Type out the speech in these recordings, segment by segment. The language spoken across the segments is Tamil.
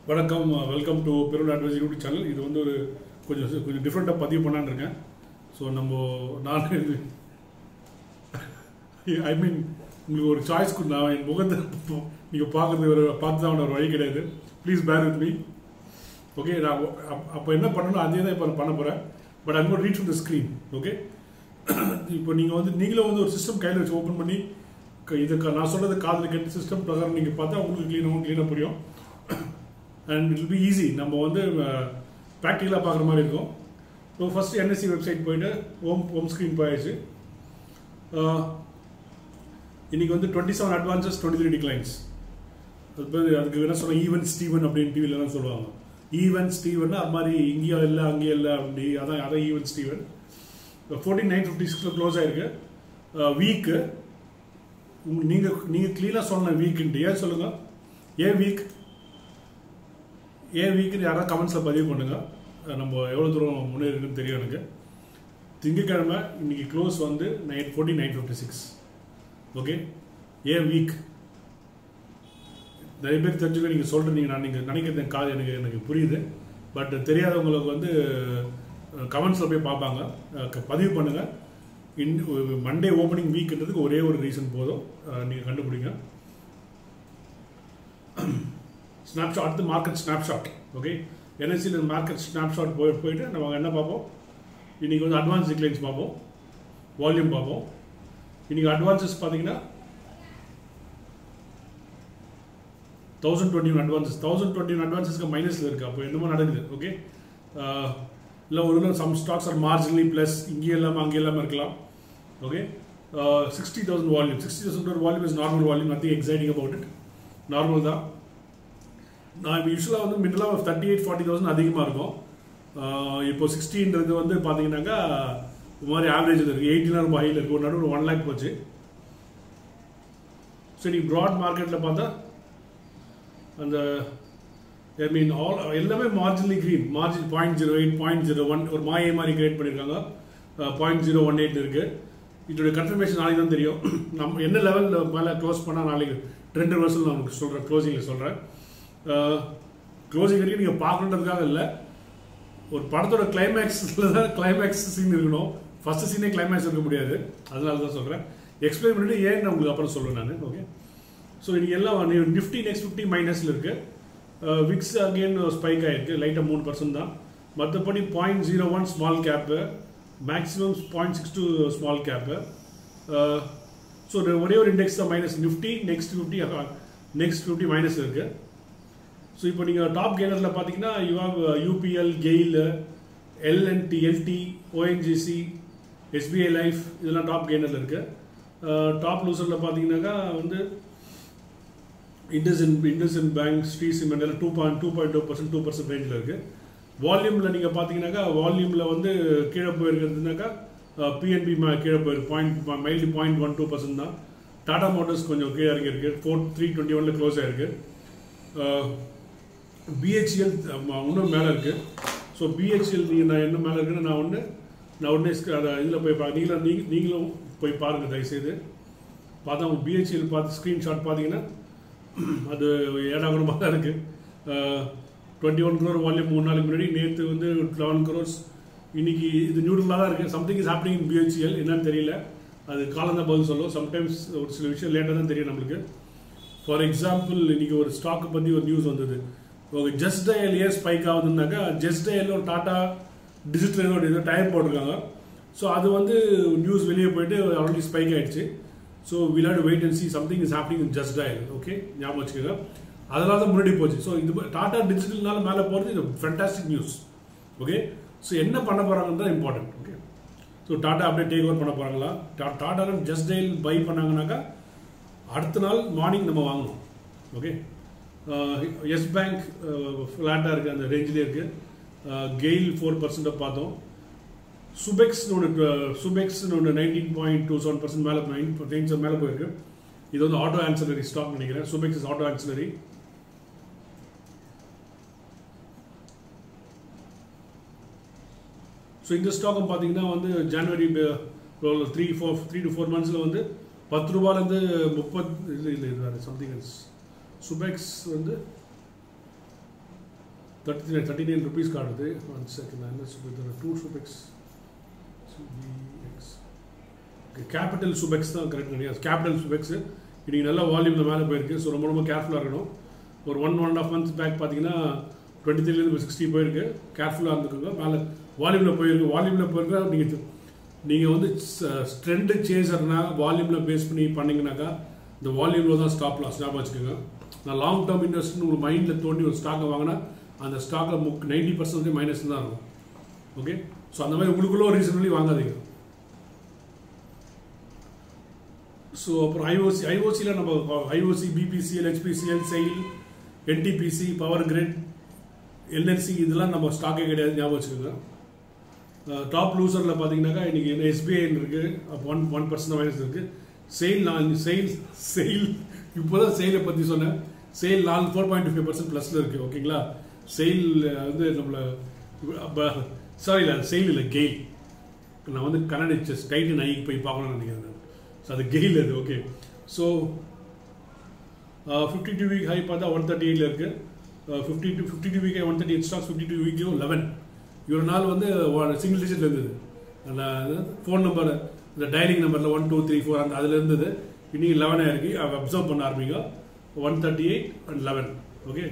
வணக்கம் வெல்கம் டு பெருள் அட்வைஸ் யூடியூப் சேனல் இது வந்து ஒரு கொஞ்சம் கொஞ்சம் டிஃப்ரெண்ட்டாக பதிவு பண்ணலான்னு இருக்கேன் ஸோ நம்ம நான் ஐ மீன் உங்களுக்கு ஒரு சாய்ஸ் நான் என் முகத்தை நீங்கள் பார்க்குறது ஒரு பார்த்து தான் ஒரு வழி கிடையாது please bear with me okay நான் அப்போ என்ன பண்ணணும் அதே தான் இப்போ பண்ண போகிறேன் but I'm got reach from the screen okay இப்போ நீங்கள் வந்து நீங்களும் வந்து ஒரு சிஸ்டம் கையில் வச்சு ஓப்பன் பண்ணி க- இது க- நான் சொல்றது காதில் கேட்டு சிஸ்டம் பிரகாரம் நீங்கள் பார்த்தா உங்களுக்கு க்ளீனாகவும் க்ளீனாக புரியும் அண்ட் இட் பி ஈஸி நம்ம வந்து ப்ராக்டிக்கலாக பார்க்குற மாதிரி இருக்கும் ஸோ ஃபஸ்ட் என்எஸ்சி வெப்சைட் போயிட்டு ஹோம் ஹோம் ஸ்க்ரீன் போயாச்சு அஹ், இன்னைக்கு வந்து twenty seven advances twenty three declines அது பேர் அதுக்கு என்ன சொல்லுவாங்க ஈவன் ஸ்டீவன் அப்படின்னு டிவிலலாம் சொல்லுவாங்க ஈவன் ஸ்டீவன் அது மாதிரி இங்கேயும் இல்லை அங்கேயும் இல்லை அப்படி அதான் அதான் even steven fourteen nine fifty சிக்ஸில் க்ளோஸ் ஆயிருக்கு வீக்கு நீங்கள் நீங்கள் க்ளீனாக சொல்லணும் வீக்குன்ட்டு ஏன் சொல்லுங்கள் ஏன் வீக் ஏன் வீக்குன்னு யாராவது கமெண்ட்ஸில் பதிவு பண்ணுங்க அஹ் நம்ம எவ்வளோ தூரம் முன்னேறிருக்குன்னு தெரியும் எனக்கு திங்கக்கிழமை இன்னைக்கு க்ளோஸ் வந்து nine forty nine fifty six okay ஏன் வீக் நிறைய பேர் தெரிஞ்சுக்க நீங்கள் சொல்கிறீங்க நான் நீங்கள் நினைக்கிறது என் காது எனக்கு எனக்கு புரியுது பட் தெரியாதவங்களுக்கு வந்து கமெண்ட்ஸில் போய் பார்ப்பாங்க அஹ் க- பதிவு பண்ணுங்கள் இன் மண்டே ஓப்பனிங் வீக்ன்றதுக்கு ஒரே ஒரு ரீசன் போதும் நீங்கள் கண்டுபிடிங்க ஸ்னாப்ஷாட் அடுத்து மார்க்கெட் ஸ்னாப்ஷாட் ஓகே என்எஸ்சியில் மார்க்கெட் ஸ்னாப்ஷாட் போய் போயிட்டு நம்ம என்ன பார்ப்போம் இன்னைக்கு வந்து அட்வான்ஸ் டிக்ளைன்ஸ் பார்ப்போம் வால்யூம் பார்ப்போம் இன்னைக்கு அட்வான்சஸ் பார்த்தீங்கன்னா thousand twenty one advances thousand twenty one அட்வான்சஸ்க்கு மைனஸில் இருக்குது அப்போ என்னமோ நடக்குது ஓகே இல்லை ஒரு some stocks are marginally plus இங்கே இல்லாமல் அங்கே இல்லாமல் இருக்கலாம் okay sixty thousand volume sixty thousand volume is normal volume nothing exciting about it normal தான் நான் இப்போ யூஸ்வலாக வந்து மின்னலாக தேர்ட்டி எயிட் ஃபார்ட்டி தௌசண்ட் அதிகமாக இருக்கும் ஆஹ் இப்போ சிக்ஸ்டின்றது வந்து பார்த்தீங்கன்னாக்கா ஒரு மாதிரி ஆவரேஜில் இருக்குது எயிட்டிலாம் ரொம்ப ஹையில் இருக்குது ஒரு நடுவில் ஒன் லேக் போச்சு சரி ப்ராட் மார்க்கெட்டில் பார்த்தா அந்த ஐ மீன் ஆல் எல்லாமே marginally green margin point zero eight point zero one ஒரு மாயை மாதிரி கிரியேட் பண்ணியிருக்காங்க பாயிண்ட் ஜீரோ ஒன் எயிட் இருக்குது இதோடைய கன்ஃபர்மேஷன் நாளைக்கு தான் தெரியும் நம்ம என்ன லெவலில் மேலே க்ளோஸ் பண்ணால் நாளைக்கு ட்ரெண்ட் ரிவர்சல் நான் உங்களுக்கு சொல்கிறேன் க்ளோசிங்கில் சொல்கிறேன் க்ளோசிங் வரைக்கும் நீங்கள் பார்க்கணுன்றதுக்காக இல்லை ஒரு படத்தோட கிளைமேக்ஸில் தான் கிளைமேக்ஸ் சீன் இருக்கணும் ஃபர்ஸ்ட் சீனே கிளைமேக்ஸ் இருக்க முடியாது அதனால தான் சொல்கிறேன் எக்ஸ்பிளைன் பண்ணிட்டு ஏன் நான் உங்களுக்கு அப்புறம் சொல்லுவேன் நான் ஓகே ஸோ இன்னைக்கு எல்லாம் நிஃப்டி நெக்ஸ்ட் ஃபிஃப்டி மைனஸில் இருக்கு விக்ஸ் அகெயின் ஸ்பைக் ஆயிருக்கு லைட்டாக மூணு பர்சன்ட் தான் மற்றபடி point zero one small gap maximum point six two small gap so ஒரே ஒரு இண்டெக்ஸ் தான் minus Nifty next fifty next fifty minus இருக்கு ஸோ இப்போ நீங்கள் டாப் கெய்னரில் பார்த்தீங்கன்னா you have UPL GAIL L and T LT ONGC SBI life இதெல்லாம் டாப் கெய்னரில் இருக்கு டாப் லூசரில் பார்த்தீங்கன்னாக்கா வந்து இண்டஸ்இன் இண்டஸ்இன் பேங்க் ஸ்ரீ சிமெண்ட் எல்லாம் two point two point two percent two percent ரேஞ்சில் இருக்கு வால்யூமில் நீங்கள் பார்த்தீங்கன்னாக்கா வால்யூமில் வந்து கீழே போயிருக்கிறதுனாக்கா பிஎன்பி கீழே போயிருக்கு point mild point one two percent தான் டாடா மோட்டர்ஸ் கொஞ்சம் கீழே இறங்கியிருக்கு ஃபோர் த்ரீ டுவெண்ட்டி ஒனில் க்ளோஸ் ஆயிருக்கு பிஹெச்எல் இன்னும் மேலே இருக்கு ஸோ பிஹெச்எல் நீங்கள் நான் என்ன மேலே இருக்குன்னு நான் ஒன்று நான் உடனே அதை இதில் போய் பா நீங்களும் நீங்க- நீங்களும் போய் பாருங்கள் தயவுசெய்து பார்த்தா உங்கள் பிஹெச்எல் பார்த்து ஸ்க்ரீன்ஷாட் பார்த்தீங்கன்னா அது ஏடாகுணமாக தான் இருக்குது டுவெண்ட்டி ஒன் க்ரோர் வால்யூம் மூணு நாளைக்கு முன்னாடி நேற்று வந்து லெவன் க்ரோர்ஸ் இன்னைக்கு இது நியூட்ரலாக தான் இருக்குது something is happening in BHEL என்னன்னு தெரியல அது காலம் தான் பதில் சொல்லும் சம்டைம்ஸ் ஒரு சில விஷயம் லேட்டாக தான் தெரியும் நம்மளுக்கு ஃபார் எக்ஸாம்பிள் இன்னைக்கு ஒரு ஸ்டாக்கை பற்றி ஒரு நியூஸ் வந்தது ஓகே ஜஸ்ட் டயல் ஏன் ஸ்பைக் ஆகுதுன்னாக்கா ஜஸ்ட் டயல் ஒரு டாடா டிஜிட்டல் ஏதோ ஏதோ டயர் போட்டிருக்காங்க ஸோ அது வந்து நியூஸ் வெளியே போயிட்டு ஆல்ரெடி ஸ்பைக் ஆயிடுச்சு so will have wait and see something is happening in just dial okay ஞாபகம் வச்சுக்கோங்க அதனால தான் முன்னாடி போச்சு ஸோ இது டாடா டிஜிட்டல்னால மேலே போகிறது இது ஃபேண்டாஸ்டிக் நியூஸ் ஓகே ஸோ என்ன பண்ண போகிறாங்கன்னு தான் இம்பார்ட்டன்ட் ஓகே ஸோ டாடா அப்படியே டேக் ஓவர் பண்ண போகிறாங்களா டாடா ஜஸ்ட் டயல் பை பண்ணாங்கனாக்கா அடுத்த நாள் மார்னிங் நம்ம வாங்கணும் ஓகே எஸ் பேங்க் ஃப்ளாட்டாக இருக்குது அந்த ரேஞ்சிலே இருக்குது கெயில் ஃபோர் பர்சன்ட்டை பார்த்தோம் சுபெக்ஸ்னு ஒன்று சுபெக்ஸ்னு ஒன்று nineteen point two seven percent மேலே நைன் ரேஞ்ச் மேலே போயிருக்கு இது வந்து ஆட்டோ ஆன்சலரி ஸ்டாக் நினைக்கிறேன் Subex is auto ancillary so இந்த ஸ்டாக்கும் பார்த்தீங்கன்னா வந்து ஜனவரி three four three to four மந்த்ஸில் வந்து பத்து ரூபாயிலேருந்து முப்பது இல்லை இல்லை இது வேறு சம்திங் எல்ஸ் சுபெக்ஸ் வந்து thirty nine thirty nine rupees காட்டுது ஒன் செகண்ட் என்ன சுபெக்ஸ் டூ சுபெக்ஸ் சுபிஎக்ஸ் கேபிட்டல் சுபெக்ஸ் தான் கரெக்ட் கிடையாது கேபிட்டல் சுபெக்ஸ் இன்றைக்கி நல்ல வால்யூமில் மேலே போயிருக்கு ஸோ ரொம்ப ரொம்ப கேர்ஃபுல்லாக இருக்கணும் ஒரு one one and half months back பார்த்தீங்கன்னா டுவெண்ட்டி த்ரீலேருந்து சிக்ஸ்டி போயிருக்கு கேர்ஃபுல்லாக இருந்துக்கோங்க மேலே வால்யூமில் போயிருக்கு வால்யூமில் போயிருக்கா நீங்கள் நீங்கள் வந்து ட்ரெண்டு சேஸர்னா வால்யூமில் பேஸ் பண்ணி பண்ணிங்கனாக்கா இந்த வால்யூமில் தான் ஸ்டாப் லாஸ் ஞாபகம் வச்சுக்கோங்க நான் லாங் டேர்ம் இன்வெஸ்ட்னு ஒரு மைண்டில் தோண்டி ஒரு ஸ்டாக்கை வாங்கினா அந்த ஸ்டாக்கில் முக் நைன்டி பர்சன்டேஜ் மைனஸ் தான் இருக்கும் ஓகே ஸோ அந்த மாதிரி உங்களுக்குள்ள ஒரு ரீசன் பண்ணி வாங்காதீங்க ஸோ அப்புறம் ஐஓசி ஐஓசியில் நம்ம IOC BPCL HPCL SAIL NTPC power grid LNC இதெல்லாம் நம்ம ஸ்டாக்கே கிடையாது ஞாபகம் வச்சுக்கோங்க டாப் லூசரில் பார்த்தீங்கன்னாக்கா இன்றைக்கி எஸ்பிஐ இருக்குது ஒன் ஒன் பர்சன்ட் மைனஸ் இருக்குது செயில் நான் செயில் செயில் இப்போ தான் செயலை பற்றி சொன்னேன் செயில் நாலு ஃபோர் பாயிண்ட் ஃபைவ் பர்சன்ட் ப்ளஸில் இருக்குது ஓகேங்களா செயில் வந்து நம்மளை சாரி இல்லை செயில் இல்லை கெயில் நான் வந்து கன்னட செஸ் டைட்டன் ஐக்கு போய் பார்க்கணும்னு நினைக்கிறேன் நான் ஸோ அது கெயில் அது okay so fifty two week high பார்த்தா ஒன் தேர்ட்டி எயிட்டில் இருக்குது fifty two fifty two week one thirty eight stocks fifty two வீக்கும் லெவன் இவ்வளோ நாள் வந்து சிங்கிள் டிஜிட்டில் இருந்தது அந்த ஃபோன் நம்பர் இந்த டயலிங் நம்பரில் ஒன் டூ த்ரீ ஃபோர் அந்த அதில் இருந்தது இன்னைக்கு லெவனாக இருக்கு அப்சர்வ் பண்ண ஆரம்பிங்க one thirty eight and eleven okay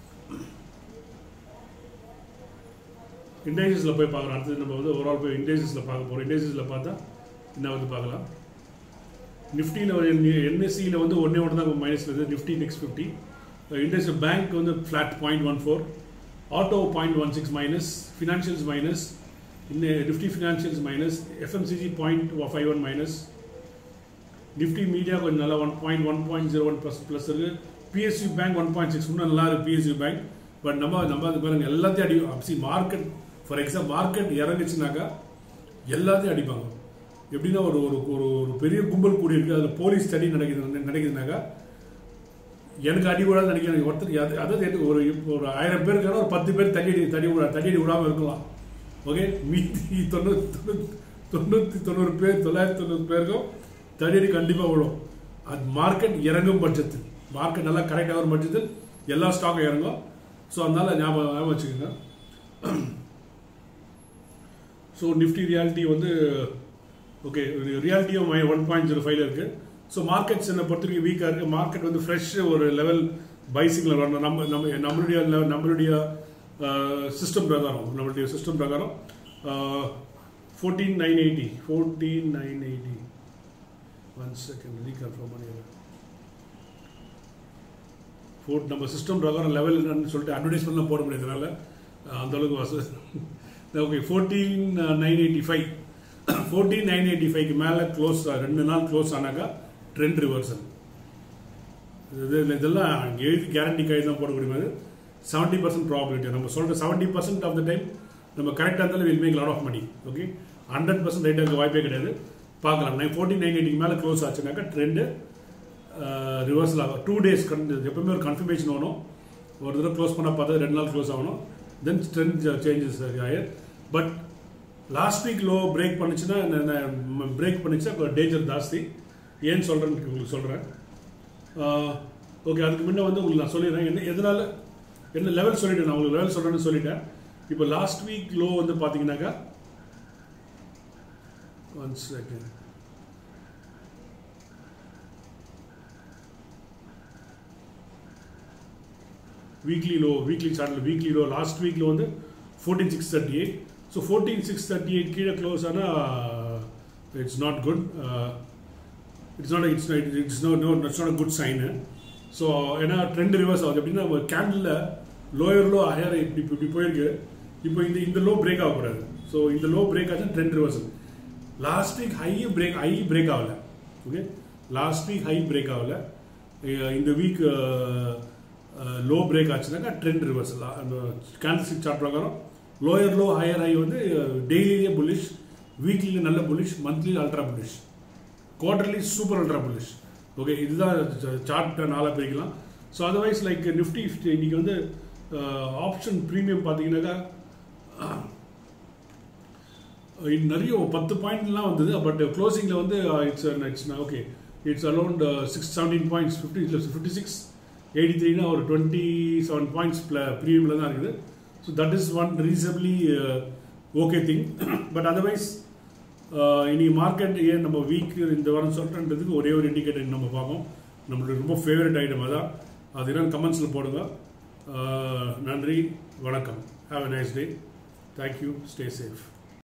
இண்டேஜஸில் போய் பார்க்குறோம் அடுத்தது நம்ம வந்து ஓவரால் போய் இண்டேஜஸில் பார்க்க போகிறோம் இண்டேஜஸில் பார்த்தா என்ன வந்து பார்க்கலாம் நிஃப்டியில் என்எஸ்சியில் வந்து ஒன்றே ஒன்று தான் மைனஸில் இருக்குது Nifty next fifty Indus bank வந்து flat point one four auto point one six minus financials minus இன்னும் Nifty financials minus FMCG point five one minus Nifty media கொஞ்சம் நல்லா one point one point zero one plus plus இருக்குது PSU bank one point six இன்னும் நல்லா இருக்குது பிஎஸ்யூ பேங்க் பட் நம்ம நம்ம அது பாருங்க எல்லாத்தையும் அடி see market for example market இறங்குச்சுனாக்கா எல்லாத்தையும் அடிப்பாங்க எப்படின்னா ஒரு ஒரு ஒரு ஒரு பெரிய கும்பல் கூடி இருக்குது அதில் போலீஸ் ஸ்டடி நடக்குது நடக்குதுனாக்கா எனக்கு அடி விடாது நினைக்கிறேன் ஒருத்தர் அது அதாவது எனக்கு ஒரு இப்போ ஒரு ஆயிரம் பேர் இருக்காங்க ஒரு பத்து பேர் தடி அடி தடி விடா தடி அடி விடாமல் இருக்கலாம் ஓகே மீதி தொண்ணூத்தி தொண்ணூற்றி தொண்ணூறு பேர் தொள்ளாயிரத்தி தொண்ணூறு பேருக்கும் தடியடி கண்டிப்பாக விடும் அது மார்க்கெட் இறங்கும் பட்சத்தில் மார்க்கெட் நல்லா கரெக்டாக வரும் பட்சத்தில் எல்லா ஸ்டாக்கும் இறங்கும் ஸோ அதனால ஞாபகம் ஞாபகம் வச்சுக்கோங்க ஸோ நிஃப்டி ரியாலிட்டி வந்து ஓகே ரியாலிட்டியும் ஒன் பாயிண்ட் ஜீரோ ஃபைவ்ல இருக்குது ஸோ மார்க்கெட்ஸ் என்னை பொறுத்த வரைக்கும் வீக்காக இருக்குது மார்க்கெட் வந்து ஃப்ரெஷ் ஒரு லெவல் பைசிங்கில் வரணும் நம்ம நம்ம நம்மளுடைய level- நம்மளுடைய சிஸ்டம் பிரகாரம் நம்மளுடைய சிஸ்டம் பிரகாரம் fourteen nine eighty fourteen nine eighty one second reconfirm பண்ணிடுறேன் ஃபோர்ட் நம்ம சிஸ்டம் பிரகாரம் லெவல் என்னன்னு சொல்லிட்டு அட்வர்டைஸ்மெண்ட்லாம் போட முடியாதனால அஹ், அந்த அளவுக்கு வசதி okay fourteen nine eighty five fourteen nine eighty ஃபைவ்க்கு மேலே க்ளோஸ் ரெண்டு நாள் க்ளோஸ் ஆனாக்கா ட்ரெண்ட் ரிவர்சல் இது இதெல்லாம் எழுதி கேரண்டி கைது தான் போடக்கூடிய மாதிரி செவன்ட்டி பர்சன்ட் ப்ராபிலிட்டி நம்ம சொல்கிற seventy percent of the time நம்ம கரெக்டாக இருந்தாலும் will make lot of money okay hundred percent right இருக்க வாய்ப்பே கிடையாது பார்க்கலாம் நைன் ஃபோர்ட்டி நைன் எயிட்டிக்கு மேலே க்ளோஸ் ஆச்சுனாக்கா ட்ரெண்டு ரிவர்சல் ஆகும் டூ டேஸ் எப்பவுமே ஒரு கன்ஃபர்மேஷன் வரும் ஒரு தடவை க்ளோஸ் பண்ணால் பார்த்தா ரெண்டு நாள் க்ளோஸ் ஆகணும் தென் ட்ரெண்ட் சேஞ்சஸ் ஆயர் but last week low break பண்ணுச்சுன்னா பிரேக் பண்ணுச்சுன்னா டேஞ்சர் ஜாஸ்தி ஏன்னு சொல்கிறேன்னு உங்களுக்கு சொல்கிறேன் ஓகே அதுக்கு முன்ன வந்து உங்களுக்கு நான் சொல்லிடுறேன் என்ன எதனால என்ன லெவல் சொல்லிட்டேன் நான் உங்களுக்கு லெவல் சொல்கிறேன்னு சொல்லிட்டேன் இப்போ லாஸ்ட் வீக் லோ வந்து பார்த்தீங்கன்னாக்கா one second weekly low weekly சார்ட்டில் வீக்லி லோ லாஸ்ட் வீக்கில் வந்து fourteen six thirty eight so fourteen six thirty eight கீழே க்ளோஸ் ஆனால் it's not good it's not it's it's no no it's not good சைனு ஸோ ஏன்னா ட்ரெண்ட் ரிவர்ஸ் ஆகுது எப்படின்னா நம்ம கேண்டில் லோயர் லோ ஹையர் இப்படி இப்படி இப்படி போயிருக்கு இப்போ இந்த இந்த லோ பிரேக் ஆகக்கூடாது ஸோ இந்த லோ பிரேக் ஆச்சு trend reversal last week high break high break ஆகல okay last week high break ஆகல அஹ் இந்த வீக் லோ பிரேக் ஆச்சுனாக்கா ட்ரெண்ட் ரிவர்சல் அந்த கேண்டில்ஸ்டிக் சார்ட் பிரகாரம் லோயர் லோ ஹையர் ஹை வந்து டெய்லியே புல்லிஷ் வீக்லியே நல்ல bullish monthly ultra bullish quarterly super ultra bullish okay இதுதான் சார்ட் நாளாக பிரிக்கலாம் ஸோ அதர்வைஸ் லைக் நிஃப்டி இன்னைக்கு வந்து ஆப்ஷன் ப்ரீமியம் பார்த்தீங்கன்னாக்கா இது நிறைய பத்து பாயிண்ட்லாம் வந்தது பட் க்ளோசிங்கில் வந்து it's it's okay it's around six seventeen points fifty fifty six eighty த்ரீனா ஒரு டுவெண்ட்டி செவன் பாயிண்ட்ஸ் ப்ரீமியமில் தான் இருக்குது so that is one reasonably okay thing but otherwise இனி மார்க்கெட் ஏன் நம்ம வீக் இந்த வாரம் சொல்கிறன்றதுக்கு ஒரே ஒரு இண்டிகேட்டர் நம்ம பார்ப்போம் நம்மளுடைய ரொம்ப ஃபேவரட் ஐட்டம் அதான் அது என்னன்னு கமெண்ட்ஸில் போடுங்க Uh, நன்றி வணக்கம் have a nice day thank you stay safe